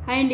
Hi అండి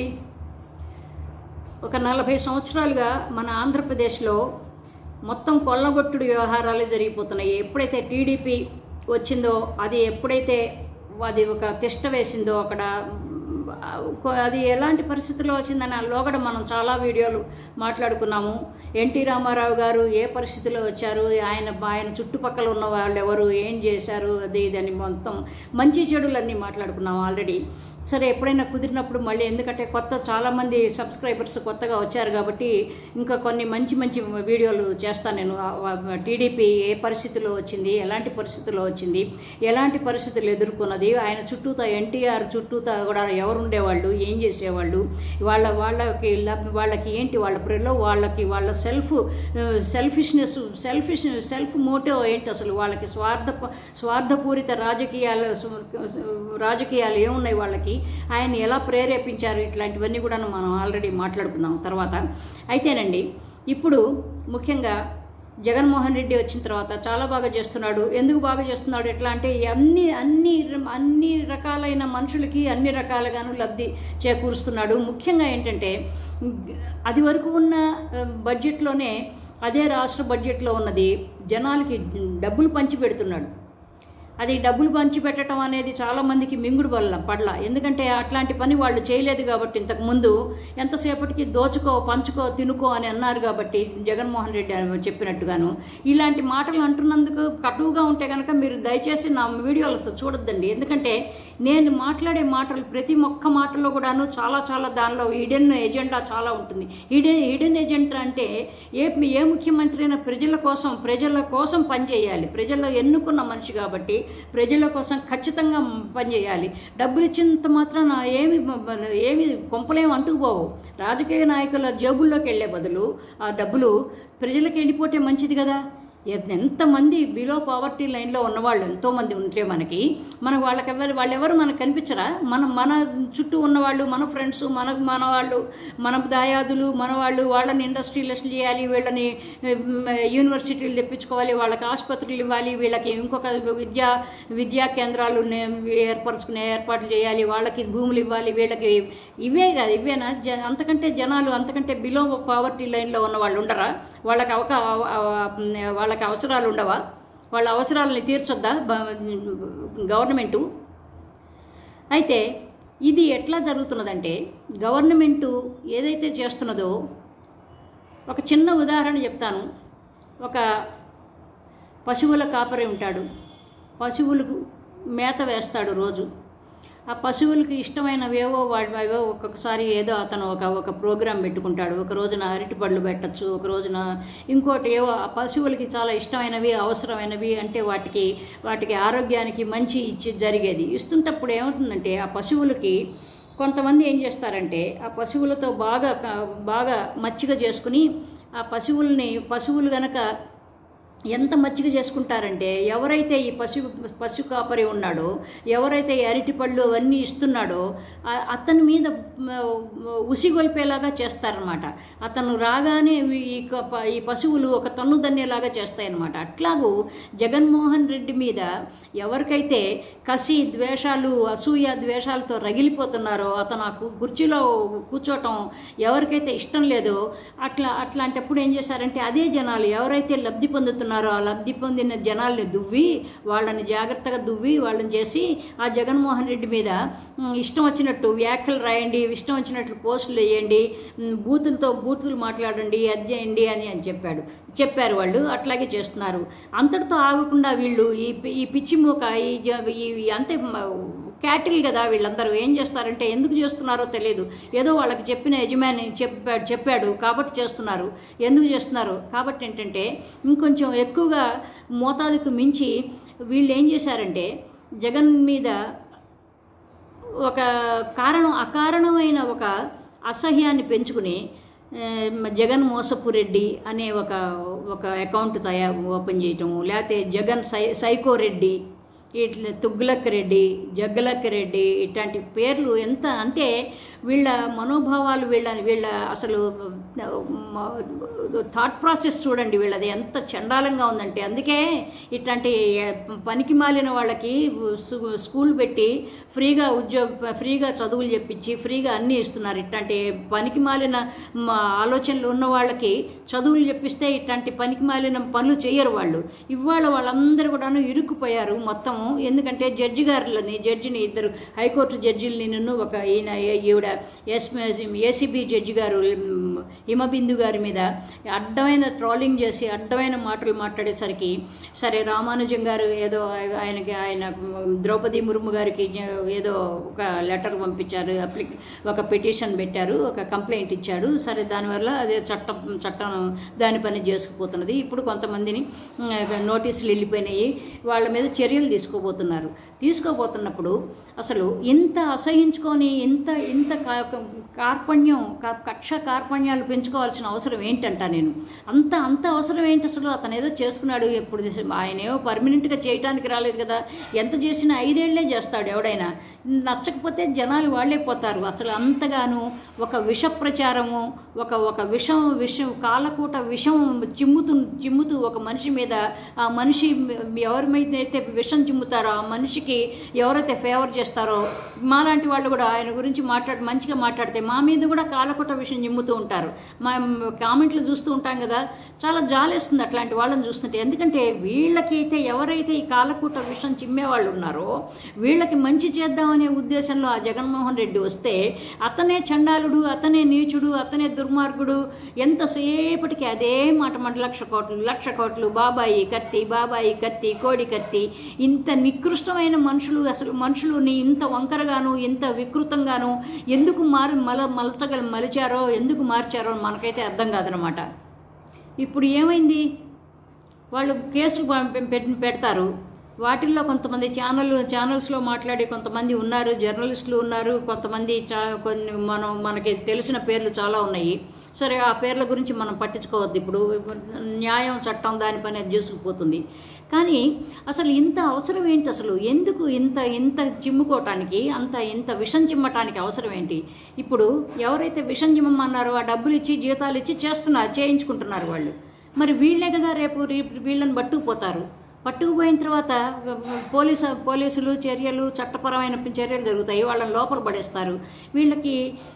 ఒక నలభై సంవత్సరాలుగా మన ఆంధ్రప్రదేశ్లో మొత్తం కొల్లగొట్టుడు వ్యవహారాలు జరిగిపోతున్నాయి ఎప్పుడైతే టీడీపీ వచ్చిందో అది ఎప్పుడైతే అది ఒక తిష్ట వేసిందో అక్కడ ఆ, కొ- అది ఎలాంటి పరిస్థితుల్లో వచ్చిందని ఆ లోగడ మనం చాలా వీడియోలు మాట్లాడుకున్నాము ఎన్టీ రామారావు గారు ఏ పరిస్థితిలో వచ్చారు ఆయన ఆయన చుట్టుపక్కల ఉన్న వాళ్ళు ఎవరు ఏం చేశారు అది ఇదని మొత్తం మంచి చెడులన్నీ మాట్లాడుకున్నాము ఆల్రెడీ సరే ఎప్పుడైనా కుదిరినప్పుడు మళ్ళీ ఎందుకంటే కొత్త చాలామంది సబ్స్క్రైబర్స్ కొత్తగా వచ్చారు కాబట్టి ఇంకా కొన్ని మంచి మంచి వీడియోలు చేస్తాను నేను టీడీపీ ఏ పరిస్థితిలో వచ్చింది ఎలాంటి పరిస్థితుల్లో వచ్చింది ఎలాంటి పరిస్థితులు ఎదుర్కొన్నది ఆయన చుట్టూతా ఎన్టీఆర్ చుట్టూతా కూడా ఎవరు ఉండేవాళ్ళు ఏం చేసేవాళ్ళు వాళ్ళ వాళ్ళకి లబ్- వాళ్ళకి ఏంటి వాళ్ళ ప్రిలో వాళ్ళకి వాళ్ళ self selfishness selfish self motive ఏంటి అసలు వాళ్ళకి స్వార్థ స్వార్థపూరిత రాజకీయాలు రాజకీయాలు ఏమున్నాయి వాళ్ళకి ఆయన ఎలా ప్రేరేపించారు ఇట్లాంటివన్నీ కూడా మనం ఆల్రెడీ మాట్లాడుకున్నాం తర్వాత అయితేనండి ఇప్పుడు ముఖ్యంగా జగన్మోహన్ రెడ్డి వచ్చిన తర్వాత చాలా బాగా చేస్తున్నాడు ఎందుకు బాగా చేస్తున్నాడు ఎట్లా అంటే అన్ని అన్ని అన్ని రకాలైన మనుషులకి అన్ని రకాలుగాను లబ్ధి చేకూరుస్తున్నాడు ముఖ్యంగా ఏంటంటే అది వరకు ఉన్న ఆ, బడ్జెట్లోనే అదే రాష్ట్ర బడ్జెట్లో ఉన్నది జనాలకి డబ్బులు పంచి పెడుతున్నాడు అది డబ్బులు పంచి పెట్టడం అనేది చాలా మందికి మింగుడు వల్ల పడల ఎందుకంటే అట్లాంటి పని వాళ్ళు చేయలేదు కాబట్టి ఇంతకు ముందు ఎంతసేపటికి దోచుకో పంచుకో తినుకో అని అన్నారు కాబట్టి జగన్మోహన్ రెడ్డి అని చెప్పినట్టుగాను ఇలాంటి మాటలు అంటున్నందుకు కటువుగా ఉంటే కనుక మీరు దయచేసి నా వీడియోలు చూడొద్దండి ఎందుకంటే నేను మాట్లాడే మాటలు ప్రతి ఒక్క మాటలో కూడాను చాలా చాలా దానిలో హిడెన్ ఎజెండా చాలా ఉంటుంది హిడెన్ హిడెన్ ఎజెండా అంటే ఏ ఏ ముఖ్యమంత్రి అయినా ప్రజల కోసం ప్రజల కోసం పనిచేయాలి ప్రజల్లో ఎన్నుకున్న మనిషి కాబట్టి ప్రజల కోసం ఖచ్చితంగా పనిచేయాలి డబ్బులు ఇచ్చినంత మాత్రాన ఏమి ఏమి కొంపలేం అంటుకుపోవు రాజకీయ నాయకుల జేబుల్లోకి వెళ్ళే బదులు ఆ డబ్బులు ప్రజలకు వెళ్ళిపోతే మంచిది కదా ఎ- ఎంతమంది బిలో పావర్టీ లైన్లో ఉన్నవాళ్ళు ఎంతోమంది ఉంటే మనకి మనకు వాళ్ళకెవరు వాళ్ళెవరు మనకు కనిపించరా మన మన చుట్టూ ఉన్నవాళ్ళు మన ఫ్రెండ్స్ మన మన వాళ్ళు మన దాయాదులు మన వాళ్ళు వాళ్ళని ఇండస్ట్రియలిస్ట్ చేయాలి వీళ్ళని ఉమ్, యూనివర్సిటీలు తెప్పించుకోవాలి వాళ్ళకి ఆసుపత్రులు ఇవ్వాలి వీళ్ళకి ఇంకొక విద్యా విద్యా కేంద్రాలు నే- ఏర్పరచుకునే ఏర్పాట్లు చేయాలి వాళ్ళకి భూములు ఇవ్వాలి వీళ్ళకి ఇవే కాదు ఇవేనా జ అంతకంటే జనాలు అంతకంటే బిలో పావర్టీ లైన్లో ఉన్న వాళ్ళు ఉండరా వాళ్ళకి అవక అవ- అవ- వాళ్ళకి అవసరాలు ఉండవా వాళ్ళ అవసరాలని తీర్చొద్దా బ- గవర్నమెంటు అయితే ఇది ఎట్లా జరుగుతున్నదంటే గవర్నమెంటు ఏదైతే చేస్తున్నదో ఒక చిన్న ఉదాహరణ చెప్తాను ఒక పశువుల కాపరి ఉంటాడు పశువులకు మేత వేస్తాడు రోజు ఆ పశువులకి ఇష్టమైనవేవో వాడివేవో ఒక్కొక్కసారి ఏదో అతను ఒక ఒక ప్రోగ్రాం పెట్టుకుంటాడు ఒక రోజున అరటిపళ్ళు పెట్టచ్చు ఒక రోజున ఇంకోటి ఏవో ఆ పశువులకి చాలా ఇష్టమైనవి అవసరమైనవి అంటే వాటికి వాటికి ఆరోగ్యానికి మంచి ఇచ్చి జరిగేది ఇస్తుంటప్పుడు ఏమవుతుందంటే ఆ పశువులకి కొంతమంది ఏం చేస్తారంటే ఆ పశువులతో బాగా క- బాగా మచ్చిక చేసుకుని ఆ పశువుల్ని పశువులు గనక ఎంత మచ్చిక చేసుకుంటారంటే ఎవరైతే ఈ పశు పశు కాపరి ఉన్నాడో ఎవరైతే ఈ అరటిపళ్ళు అవన్నీ ఇస్తున్నాడో ఆ- అతని మీద మ, ఉసిగొల్పేలాగా చేస్తారనమాట అతను రాగానే ఈ క- ప- ఈ పశువులు ఒక తన్ను దన్నేలాగా చేస్తాయన్నమాట అట్లాగూ జగన్మోహన్ రెడ్డి మీద ఎవరికైతే కసి ద్వేషాలు అసూయ ద్వేషాలతో రగిలిపోతున్నారో అతను ఆ కు- కుర్చీలో కూర్చోవటం ఎవరికైతే ఇష్టం లేదో అట్లా అట్లాంటప్పుడు ఏం చేశారంటే అదే జనాలు ఎవరైతే లబ్ధి పొందుతున్నారో ఆ లబ్ధి పొందిన జనాల్ని దువ్వి వాళ్ళని జాగ్రత్తగా దువ్వి వాళ్ళని చేసి ఆ జగన్మోహన్ రెడ్డి మీద ఉమ్, ఇష్టం వచ్చినట్టు వ్యాఖ్యలు రాయండి ఇష్టం వచ్చినట్లు పోస్టులు వేయండి ఉమ్, బూతులతో బూతులు మాట్లాడండి అది చేయండి అని అని చెప్పాడు చెప్పారు వాళ్ళు అట్లాగే చేస్తున్నారు అంతటితో ఆగకుండా వీళ్ళు ఈ పి- ఈ పిచ్చి మూక ఈ జ- ఈ అంతే మ- క్యాటిల్ కదా వీళ్ళందరూ ఏం చేస్తారంటే ఎందుకు చేస్తున్నారో తెలియదు ఏదో వాళ్ళకి చెప్పిన యజమాని చెప్పాడు చెప్పాడు కాబట్టి చేస్తున్నారు ఎందుకు చేస్తున్నారు కాబట్టి ఏంటంటే ఇంకొంచెం ఎక్కువగా మోతాదుకు మించి వీళ్ళు ఏం చేశారంటే జగన్ మీద ఒక కారణం అకారణమైన ఒక అసహ్యాన్ని పెంచుకుని ఆ, జగన్ మోసపు రెడ్డి అనే ఒక ఒక అకౌంట్ తయారు ఓపెన్ చేయటము లేకపోతే జగన్ సై సైకో రెడ్డి ఇట్లా తుగ్లక్ రెడ్డి జగ్గలక్ రెడ్డి ఇట్లాంటి పేర్లు ఎంత అంటే వీళ్ళ మనోభావాలు వీళ్ళ వీళ్ళ అసలు థాట్ ప్రాసెస్ చూడండి వీళ్ళది ఎంత చండాలంగా ఉందంటే అందుకే ఇట్లాంటి పనికి మాలిన వాళ్ళకి సు- స్కూల్ పెట్టి ఫ్రీగా ఉద్యోగ ఫ్రీగా చదువులు చెప్పించి ఫ్రీగా అన్నీ ఇస్తున్నారు ఇట్లాంటి పనికి మాలిన మ, ఆలోచనలు ఉన్న వాళ్ళకి చదువులు చెప్పిస్తే ఇట్లాంటి పనికి మాలిన పనులు చేయరు వాళ్ళు ఇవాళ వాళ్ళందరూ కూడాను ఇరుక్కుపోయారు మొత్తం ఎందుకంటే జడ్జి గారులని జడ్జిని ఇద్దరు హైకోర్టు జడ్జిని నిన్ను ఒక ఈయన ఈవిడ ఎస్ ఏసీబీ జడ్జి గారు ఉమ్, హిమబిందు గారి మీద అడ్డమైన ట్రోలింగ్ చేసి అడ్డమైన మాటలు మాట్లాడేసరికి సరే రామానుజం గారు ఏదో ఆయనకి ఆయన ద్రౌపది ముర్ము గారికి ఏదో ఒక లెటర్ పంపించారు అప్లిక ఒక పిటిషన్ పెట్టారు ఒక కంప్లైంట్ ఇచ్చాడు సరే దానివల్ల అదే చట్టం చట్టం దాని పని చేసుకుపోతున్నది ఇప్పుడు కొంతమందిని ఉమ్, నోటీసులు వెళ్ళిపోయినాయి వాళ్ళ మీద చర్యలు తీసుకోబోతున్నారు తీసుకోబోతున్నప్పుడు అసలు ఇంత అసహించుకొని ఇంత ఇంత కా- కార్పణ్యం కా- కక్ష కార్పణ్యాలు పెంచుకోవాల్సిన అవసరం ఏంటంట నేను అంత అంత అవసరం ఏంటి అసలు అతను ఏదో చేసుకున్నాడు ఎప్పుడు చేసి- ఆయన ఏమో పర్మనెంట్గా చేయటానికి రాలేదు కదా ఎంత చేసినా ఐదేళ్లే చేస్తాడు ఎవడైనా నచ్చకపోతే జనాలు వాళ్ళే పోతారు అసలు అంతగాను ఒక విష ప్రచారము ఒక ఒక విషం విషం కాలకూట విషం చిమ్ముతూ చిమ్ముతూ ఒక మనిషి మీద ఆ మనిషి ఎవరి మీద అయితే విషం చిమ్ముతారో ఆ మనిషికి ఎవరైతే ఫేవర్ చేస్తారో మాలాంటి వాళ్ళు కూడా ఆయన గురించి మాట్లాడి మంచిగా మాట్లాడితే మా మీద కూడా కాలకూట విషయం చిమ్ముతూ ఉంటారు మా కామెంట్లు చూస్తూ ఉంటాం కదా చాలా జాలేస్తుంది అట్లాంటి వాళ్ళని చూస్తుంటే ఎందుకంటే వీళ్ళకైతే ఎవరైతే ఈ కాలకూట విషయం చిమ్మే వాళ్ళు ఉన్నారో వీళ్ళకి మంచి చేద్దామనే ఉద్దేశంలో ఆ జగన్మోహన్ రెడ్డి వస్తే అతనే చండాలుడు అతనే నీచుడు అతనే దుర్మార్గుడు ఎంతసేపటికి అదే మాట మాట లక్ష కోట్లు లక్ష కోట్లు బాబాయి కత్తి బాబాయి కత్తి కోడి కత్తి ఇంత నికృష్టమైన మనుషులు అసలు మనుషులుని ఇంత వంకరగాను ఇంత వికృతంగాను ఎందుకు మారి మల మలచగల మలిచారో ఎందుకు మార్చారో మనకైతే అర్థం కాదనమాట ఇప్పుడు ఏమైంది వాళ్ళు కేసులు ప- పె- పెడతారు వాటిల్లో కొంతమంది ఛానల్ ఛానల్స్లో మాట్లాడే కొంతమంది ఉన్నారు జర్నలిస్టులు ఉన్నారు కొంతమంది చా కొన్ని మనం మనకి తెలిసిన పేర్లు చాలా ఉన్నాయి సరే ఆ పేర్ల గురించి మనం పట్టించుకోవద్దు ఇప్పుడు న్యాయం చట్టం దాని పని అది చేసుకుపోతుంది కానీ అసలు ఇంత అవసరం ఏంటి అసలు ఎందుకు ఇంత ఇంత చిమ్ముకోవటానికి అంత ఇంత విషం చిమ్మటానికి అవసరం ఏంటి ఇప్పుడు ఎవరైతే విషం చిమ్మన్నారో ఆ డబ్బులు ఇచ్చి జీతాలు ఇచ్చి చేస్తున్నారు చేయించుకుంటున్నారు వాళ్ళు మరి వీళ్ళే కదా రేపు రీ- వీళ్ళని పట్టుకుపోతారు పట్టుకుపోయిన తర్వాత పోలీసు పోలీసులు చర్యలు చట్టపరమైన చర్యలు జరుగుతాయి వాళ్ళని లోపల పడేస్తారు వీళ్ళకి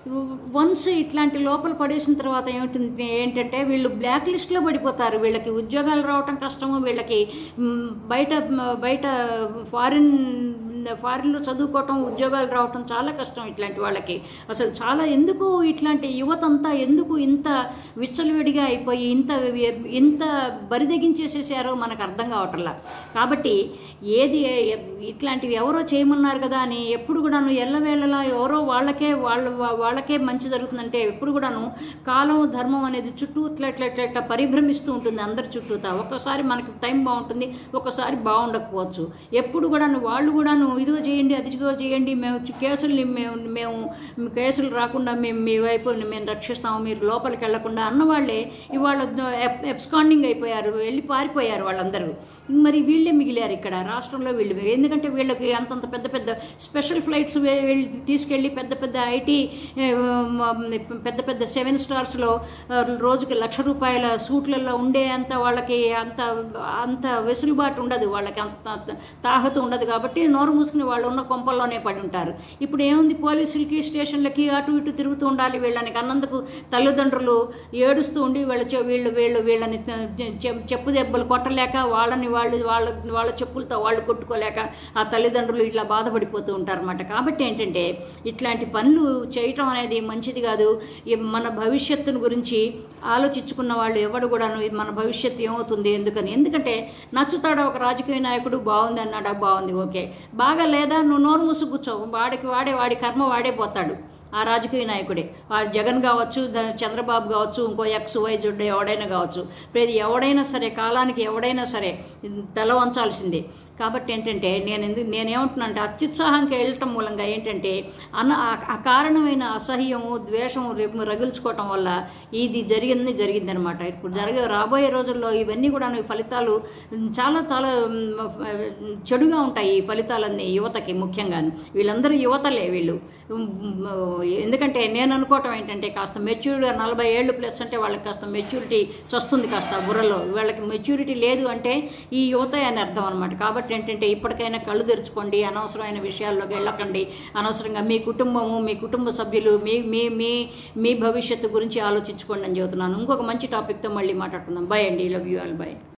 వన్స్ ఇట్లాంటి లోపల పడేసిన తర్వాత ఏమిటి ఏంటంటే వీళ్ళు బ్లాక్ లిస్ట్లో పడిపోతారు వీళ్ళకి ఉద్యోగాలు రావటం కష్టము వీళ్ళకి మ్, బయట బయట ఫారిన్ ఫారిన్లో చదువుకోవటం ఉద్యోగాలు రావటం చాలా కష్టం ఇట్లాంటి వాళ్ళకి అసలు చాలా ఎందుకు ఇట్లాంటి యువత అంతా ఎందుకు ఇంత విచ్చలవిడిగా అయిపోయి ఇంత ఇంత బరిదెగించేసేసారో మనకు అర్థం కావట్లా కాబట్టి ఏది ఇట్లాంటివి ఎవరో చేయమన్నారు కదా అని ఎప్పుడు కూడాను ఎల్లవేళలా ఎవరో వాళ్ళకే వాళ్ళ వాళ్ళకే మంచి జరుగుతుందంటే ఎప్పుడు కూడాను కాలం ధర్మం అనేది చుట్టూ ఇట్లా ఇట్లా ఇట్లా ఇట్లా పరిభ్రమిస్తూ ఉంటుంది అందరి చుట్టూతా ఒక్కసారి మనకి టైం బాగుంటుంది ఒకసారి బాగుండకపోవచ్చు ఎప్పుడు కూడాను వాళ్ళు కూడాను ఇదిగో చేయండి అదిగో చేయండి మేము కేసుల్ని మేము మేము కేసులు రాకుండా మేము మీ వైపు మేము రక్షిస్తాము మీరు లోపలికి వెళ్లకుండా అన్నవాళ్ళే ఇవాళ ఎబ్స్కాండింగ్ అయిపోయారు వెళ్ళి పారిపోయారు వాళ్ళందరూ మరి వీళ్ళే మిగిలారు ఇక్కడ రాష్ట్రంలో వీళ్ళు మిగిలారు. ఎందుకంటే వీళ్ళకి అంతంత పెద్ద పెద్ద స్పెషల్ ఫ్లైట్స్ వే- వెళ్ళి తీసుకెళ్ళి పెద్ద పెద్ద ఐటీ పెద్ద పెద్ద సెవెన్ స్టార్స్లో రోజుకి లక్ష రూపాయల సూట్లలో ఉండే అంత వాళ్ళకి అంత అంత వెసులుబాటు ఉండదు వాళ్ళకి అంత తా- తాహత ఉండదు కాబట్టి నోరు మూసుకుని వాళ్ళు ఉన్న కొంపల్లోనే పడి ఉంటారు ఇప్పుడు ఏముంది పోలీసులకి స్టేషన్లకి అటు ఇటు తిరుగుతూ ఉండాలి వీళ్ళని కన్నందుకు తల్లిదండ్రులు ఏడుస్తూ ఉండి వీళ్ళ చె- వీళ్ళు వీళ్ళు వీళ్ళని చె- చెప్పు దెబ్బలు కొట్టలేక వాళ్ళని వాళ్ళు వాళ్ళ వాళ్ళ చెప్పులతో వాళ్ళు కొట్టుకోలేక ఆ తల్లిదండ్రులు ఇట్లా బాధపడిపోతూ ఉంటారన్నమాట కాబట్టి ఏంటంటే ఇట్లాంటి పనులు చేయటం అనేది మంచిది కాదు ఈ మన భవిష్యత్తును గురించి ఆలోచించుకున్న వాళ్ళు ఎవడు కూడాను ఇది మన భవిష్యత్తు ఏమవుతుంది ఎందుకని ఎందుకంటే నచ్చుతాడా ఒక రాజకీయ నాయకుడు బాగుంది అన్నాడా బాగుంది ఓకే బాగా లేదా నువ్వు నోరు మూసు కూర్చో వాడికి వాడే వాడి కర్మ వాడే పోతాడు ఆ రాజకీయ నాయకుడే ఆ జగన్ కావచ్చు ద- చంద్రబాబు కావచ్చు ఇంకో ఎక్స్ వై జుడ్ ఎవడైనా కావచ్చు ప్రతి ఎవడైనా సరే కాలానికి ఎవడైనా సరే తల వంచాల్సిందే కాబట్టి ఏంటంటే నేను ఎందుకు నేనేమంటున్నా అంటే అత్యుత్సాహంకి వెళ్ళటం మూలంగా ఏంటంటే అన్న ఆ- ఆ కారణమైన అసహ్యము ద్వేషము రేపు రగుల్చుకోవటం వల్ల ఇది జరిగింది జరిగిందనమాట ఇప్పుడు జరగ రాబోయే రోజుల్లో ఇవన్నీ కూడా ఫలితాలు చాలా చాలా మ్, చెడుగా ఉంటాయి ఈ ఫలితాలన్నీ యువతకి ముఖ్యంగా వీళ్ళందరూ యువతలే వీళ్ళు ఉమ్, ఎందుకంటే నేను అనుకోవటం ఏంటంటే కాస్త మెచ్యూర్డ్గా నలభై ఏళ్ళు ప్లస్ అంటే వాళ్ళకి కాస్త మెచ్యూరిటీ వస్తుంది కాస్త బుర్రలో వాళ్ళకి మెచ్యూరిటీ లేదు అంటే ఈ యువత అని అర్థం అనమాట కాబట్టి ఏంటంటే ఇప్పటికైనా కళ్ళు తెరుచుకోండి అనవసరమైన విషయాల్లోకి వెళ్ళకండి అనవసరంగా మీ కుటుంబము మీ కుటుంబ సభ్యులు మీ మీ మీ మీ భవిష్యత్తు గురించి ఆలోచించుకోండి అని చెబుతున్నాను ఇంకొక మంచి టాపిక్తో మళ్ళీ మాట్లాడుకుందాం బాయ్ అండి లవ్ యూ ఆల్ బాయ్